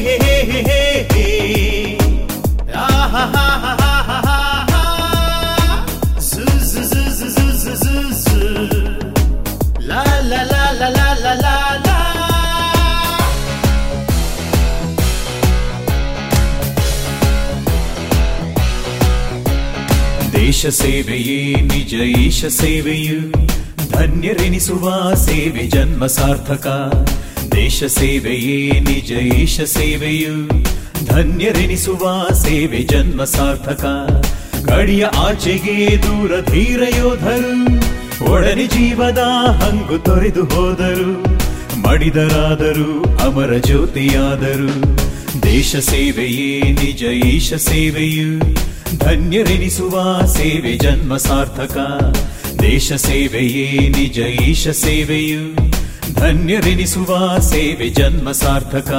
ಹೇ ಹೇ ಹೇ ಹೇ ಹೇ. ಆಹಾಹಾಹಾಹಾಹಾ. ಝು ಝು ಝು ಝು ಝು ಝು ಝು ಝು. ಲಾ ಲಾ ಲಾ ಲಾ ಲಾ ಲಾ ಲಾ ಲಾ. ದೇಶ ಸೇವೆಯೇ ನಿಜ ಈಶ ಸೇವೆಯು ಧನ್ಯರೆನಿಸುವ ಸೇವೆ ಜನ್ಮ ಸಾರ್ಥಕ ದೇಶ ಸೇವೆಯೇ ನಿಜ ಈಶ ಸೇವೆಯು ಧನ್ಯರೆನಿಸುವ ಸೇವೆ ಜನ್ಮ ಸಾರ್ಥಕ ಗಡಿಯ ಆಚೆಗೆ ದೂರ ಧೀರ ಯೋಧರು ಒಡನೆ ಜೀವದ ಹಂಗು ತೊರೆದು ಹೋದರು ಮಡಿದರಾದರು ಅಮರ ಜ್ಯೋತಿಯಾದರು ದೇಶ ಸೇವೆಯೇ ನಿಜ ಈಶ ಸೇವೆಯು ಧನ್ಯರೆನಿಸುವ ಸೇವೆ ಜನ್ಮ ಸಾರ್ಥಕ ದೇಶ ಸೇವೆಯೇ ನಿಜ ಈಶ ಸೇವೆಯು ಧನ್ಯರೆನಿಸುವ ಸೇವೆ ಜನ್ಮ ಸಾರ್ಥಕ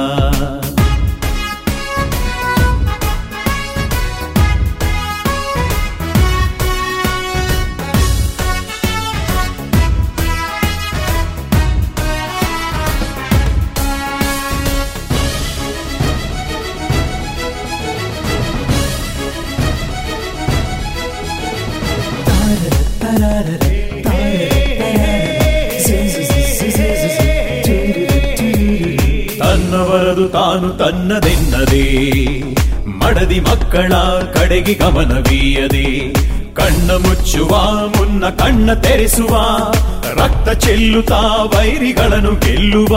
ತನ್ನವರದು ತಾನು ತನ್ನದೆನ್ನದೆ ಮಡದಿ ಮಕ್ಕಳ ಕಡೆಗೆ ಗಮನವೀಯದೆ ಕಣ್ಣ ಮುಚ್ಚುವ ಮುನ್ನ ಕಣ್ಣ ತೆರೆಸುವ ರಕ್ತ ಚೆಲ್ಲುತ್ತಾ ವೈರಿಗಳನ್ನು ಗೆಲ್ಲುವ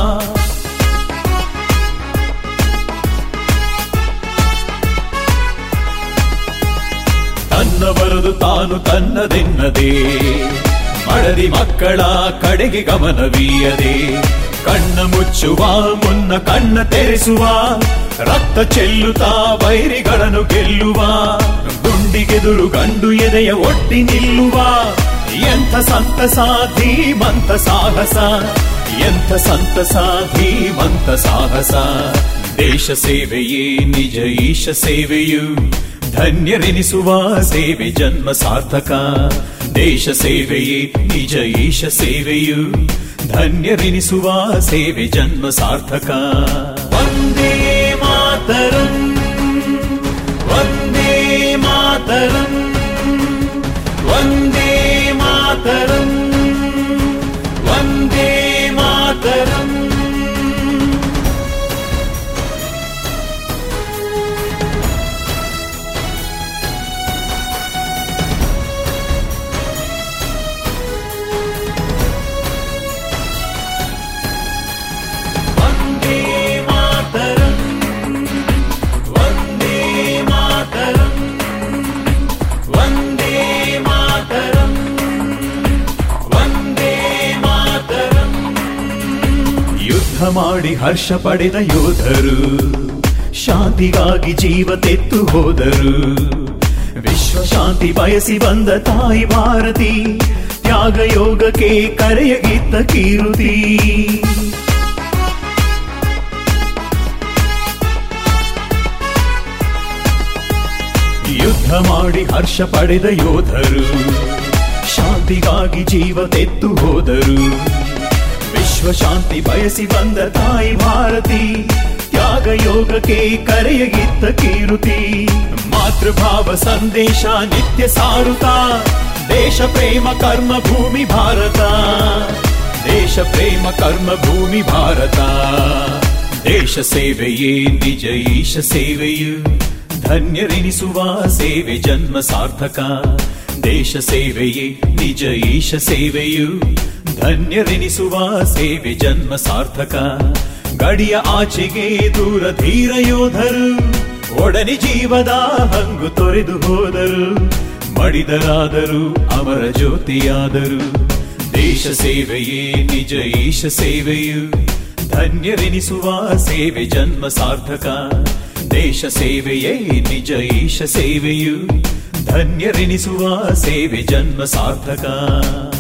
ತನ್ನವರದು ತಾನು ತನ್ನದೆನ್ನದೆ ಮಡದಿ ಮಕ್ಕಳ ಕಡೆಗೆ ಗಮನವೀಯದೆ ಕಣ್ಣ ಮುಚ್ಚುವ ಮುನ್ನ ಕಣ್ಣ ತೆರೆಸುವ ರಕ್ತ ಚೆಲ್ಲುತ್ತಾ ವೈರಿಗಳನ್ನು ಗೆಲ್ಲುವ ಗುಂಡಿಗೆದುರು ಗಂಡು ಎದೆಯ ಒಟ್ಟಿ ನಿಲ್ಲುವ ಎಂಥ ಸಂತಸ ಧೀಮಂತ ಸಾಹಸ ಎಂಥ ಸಂತಸ ಧೀಮಂತ ಸಾಹಸ ದೇಶ ಸೇವೆಯೇ ನಿಜ ಈಶ ಸೇವೆಯು ಧನ್ಯರೆನಿಸುವ ಸೇವೆ ಜನ್ಮ ಸಾರ್ಥಕ ದೇಶ ಸೇವೆಯೇ ನಿಜ ಈಶ ಸೇವೆಯು ಧನ್ಯರೆನಿಸುವ ಸೇವೆ ಜನ್ಮ ಸಾರ್ಥಕ ವಂದೇ ಮಾತರಂ ವಂದೇ ಮಾತರಂ ವಂದೇ ಮಾತರಂ ವಂದೇ ಮಾತರಂ ವಂದೇ ಮಾತರಂ ವಂದೇ ಮಾತರಂ ವಂದೇ ಮಾತರಂ ವಂದೇ ಮಾತರಂ ಯುದ್ಧ ಮಾಡಿ ಹರ್ಷ ಪಡೆದ ಯೋಧರು ಶಾಂತಿಗಾಗಿ ಜೀವ ತೆತ್ತು ಹೋದರು ವಿಶ್ವ ಶಾಂತಿ ಬಯಸಿ ಬಂದ ತಾಯಿ ಭಾರತಿ ತ್ಯಾಗ ಯೋಗಕ್ಕೆ ಕರೆಯಗಿತ್ತ ಕೀರುತಿ ಯುದ್ಧ ಮಾಡಿ ಹರ್ಷ ಪಡೆದ ಯೋಧರು ಶಾಂತಿಗಾಗಿ ಜೀವ ತೆತ್ತು ಹೋದರು ವಿಶ್ವ ಶಾಂತಿ ಬಯಸಿ ಬಂದ ತಾಯಿ ಭಾರತಿ ತ್ಯಾಗ ಯೋಗಕ್ಕೆ ಕರೆಯಗಿತ್ತ ಕೀರುತಿ ಮಾತೃಭಾವ ಸಂದೇಶ ನಿತ್ಯ ಸಾರುತ್ತಾ ದೇಶ ಪ್ರೇಮ ಕರ್ಮ ಭೂಮಿ ಭಾರತ ದೇಶ ಪ್ರೇಮ ಕರ್ಮ ಭೂಮಿ ಭಾರತ ದೇಶ ಸೇವೆಯೇ ನಿಜ ಈಶ ಸೇವೆಯು ಧನ್ಯರೆನಿಸುವ ಸೇವೆ ಜನ್ಮ ಸಾರ್ಥಕ ದೇಶ ಸೇವೆಯೇ ನಿಜ ಈಶ ಸೇವೆಯು ಧನ್ಯರೆನಿಸುವ ಸೇವೆ ಜನ್ಮ ಸಾರ್ಥಕ ಗಡಿಯ ಆಚೆಗೆ ದೂರ ಧೀರ ಯೋಧರು ಒಡನೆ ಜೀವದ ಹಂಗು ತೊರೆದು ಹೋದರು ಮಡಿದರಾದರು ಅಮರ ಜ್ಯೋತಿಯಾದರು ದೇಶ ಸೇವೆಯೇ ನಿಜ ಈಶ ಸೇವೆಯು ಧನ್ಯರೆನಿಸುವ ಸೇವೆ ಜನ್ಮ ಸಾರ್ಥಕ ದೇಶ ಸೇವೆಯೇ ನಿಜ ಈಶ ಸೇವೆಯು ಧನ್ಯರೆನಿಸುವ ಸೇವೆ ಜನ್ಮ ಸಾರ್ಥಕ